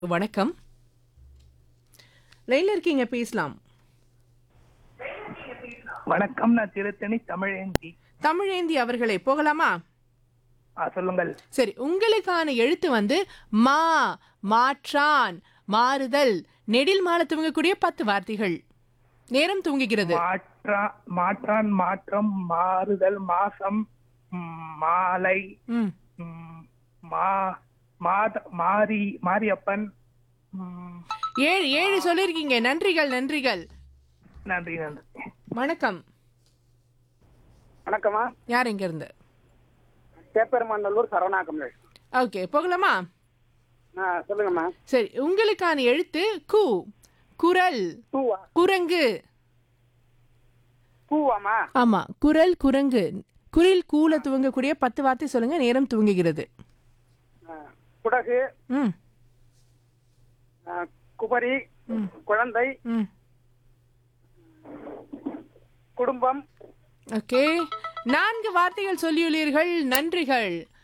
வணக்கம் லைன்ல இருக்கீங்க பேசலாம் வணக்கம் நான் திருத்தணி தமிழேந்தி தமிழேந்தி அவர்களே போகலாமா ஆ, சொல்லுங்கள் சரி உங்களுக்கான எழுத்து வந்து மா மாற்றான் மாறுதல் நெடில் மால துவங்கக்கூடிய பத்து வார்த்தைகள் நேரம் தூங்குகிறது மாற்றா மாற்றான் மாற்றம் மாறுதல் மாசம் ம், மாலை ம் ம், மா மாத மாரி மாரியப்பன் ம், ஏழு ஏழு சொல்லிருக்கீங்க நன்றிகள் நன்றிகள் நன்றி நன்றி வணக்கம் வணக்கம்மா யார் எங்க இருந்து சேப்பெருமாநல்லூர் சரவணா கமலேஷ் ஓகே போகலாமா ஆ சொல்லுங்கம்மா சரி உங்களுக்கான எழுத்து கு குரல் பூவா குரங்கு பூவாம்மா ஆமா குரல் குரங்கு குரில் கூல துவங்கக்கூடிய பத்து வார்த்தை சொல்லுங்க நேரம் துவங்குகிறது ஆ, குடகு ம் ஆ, குபரி குழந்தை ம் குடும்பம் ஓகே நான்கு வார்த்தைகள் சொல்லியுள்ளீர்கள் நன்றிகள்